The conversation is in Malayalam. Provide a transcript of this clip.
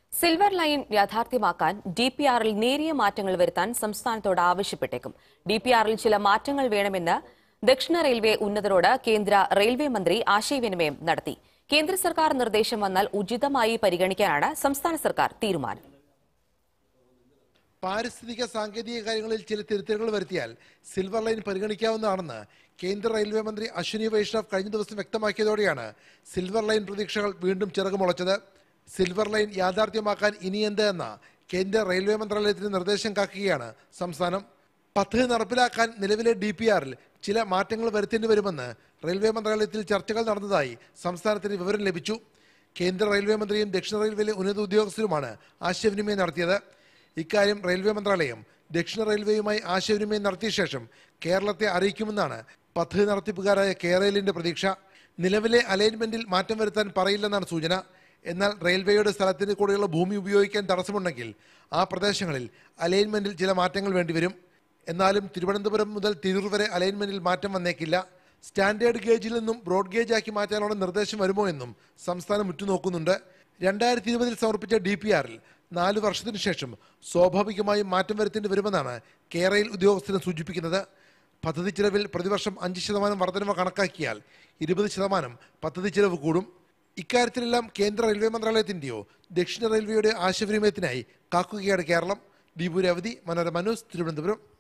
സിൽവർ ലൈൻ യാഥാർത്ഥ്യമാക്കാൻ ഡി പി ആറിൽ നേരിയ മാറ്റങ്ങൾ വരുത്താൻ സംസ്ഥാനത്തോട് ആവശ്യപ്പെട്ടേക്കും ഡി പി ആറിൽ ചില മാറ്റങ്ങൾ വേണമെന്ന് ദക്ഷിണ റെയിൽവേ ഉന്നതരോട് കേന്ദ്ര റെയിൽവേ മന്ത്രി ആശയവിനിമയം നടത്തി കേന്ദ്ര സർക്കാർ നിർദ്ദേശം വന്നാൽ ഉചിതമായി പരിഗണിക്കാനാണ് സംസ്ഥാന സർക്കാർ തീരുമാനം പാരിസ്ഥിതിക സാങ്കേതിക കാര്യങ്ങളിൽ ചില തിരുത്തലുകൾ വരുത്തിയാൽ സിൽവർ ലൈൻ പരിഗണിക്കാവുന്നതാണെന്ന് കേന്ദ്ര റെയിൽവേ മന്ത്രി അശ്വിനി വൈഷ്ണവ് കഴിഞ്ഞ ദിവസം വ്യക്തമാക്കിയതോടെയാണ് സിൽവർ ലൈൻ പ്രതീക്ഷകൾ വീണ്ടും ചിറകുമുളച്ചത് സിൽവർ ലൈൻ യാഥാർത്ഥ്യമാക്കാൻ ഇനി എന്ത് എന്ന കേന്ദ്ര റെയിൽവേ മന്ത്രാലയത്തിന് നിർദ്ദേശം കാക്കുകയാണ് സംസ്ഥാനം പദ്ധതി നടപ്പിലാക്കാൻ നിലവിലെ ഡി പി ആറിൽ ചില മാറ്റങ്ങൾ വരുത്തേണ്ടി വരുമെന്ന് റെയിൽവേ മന്ത്രാലയത്തിൽ ചർച്ചകൾ നടന്നതായി സംസ്ഥാനത്തിന് വിവരം ലഭിച്ചു കേന്ദ്ര റെയിൽവേ മന്ത്രിയും ദക്ഷിണ റെയിൽവേയിലെ ഉന്നത ഉദ്യോഗസ്ഥരുമാണ് ആശയവിനിമയം നടത്തിയത് ഇക്കാര്യം റെയിൽവേ മന്ത്രാലയം ദക്ഷിണ റെയിൽവേയുമായി ആശയവിനിമയം നടത്തിയ ശേഷം കേരളത്തെ അറിയിക്കുമെന്നാണ് പദ്ധതി നടത്തിപ്പുകാരായ കേരളിന്റെ പ്രതീക്ഷ നിലവിലെ അലൈൻമെന്റിൽ മാറ്റം വരുത്താൻ പറയില്ലെന്നാണ് സൂചന എന്നാൽ റെയിൽവേയുടെ സ്ഥലത്തിന് കൂടെയുള്ള ഭൂമി ഉപയോഗിക്കാൻ തടസ്സമുണ്ടെങ്കിൽ ആ പ്രദേശങ്ങളിൽ അലൈൻമെന്റിൽ ചില മാറ്റങ്ങൾ വേണ്ടിവരും എന്നാലും തിരുവനന്തപുരം മുതൽ തിരൂർ വരെ അലൈൻമെന്റിൽ മാറ്റം വന്നേക്കില്ല സ്റ്റാൻഡേർഡ് ഗേജിൽ നിന്നും ബ്രോഡ് ഗേജ് ആക്കി മാറ്റാനുള്ള നിർദ്ദേശം വരുമോ എന്നും സംസ്ഥാനം ഉറ്റുനോക്കുന്നുണ്ട് രണ്ടായിരത്തി ഇരുപതിൽ സമർപ്പിച്ച ഡി പി ആറിൽ നാല് വർഷത്തിനു ശേഷം സ്വാഭാവികമായും മാറ്റം വരുത്തേണ്ടി വരുമെന്നാണ് കേരയിൽ ഉദ്യോഗസ്ഥരും സൂചിപ്പിക്കുന്നത് പദ്ധതി ചിലവിൽ പ്രതിവർഷം അഞ്ച് ശതമാനം വർധനവ് കണക്കാക്കിയാൽ ഇരുപത് ശതമാനം പദ്ധതി ചിലവ് കൂടും ഇക്കാര്യത്തിലെല്ലാം കേന്ദ്ര റെയിൽവേ മന്ത്രാലയത്തിന്റെയോ ദക്ഷിണ റെയിൽവേയുടെ ആശയവിനിമയത്തിനായി കാക്കുകയാണ് കേരളം ദീപു രവതി മനോരമ ന്യൂസ് തിരുവനന്തപുരം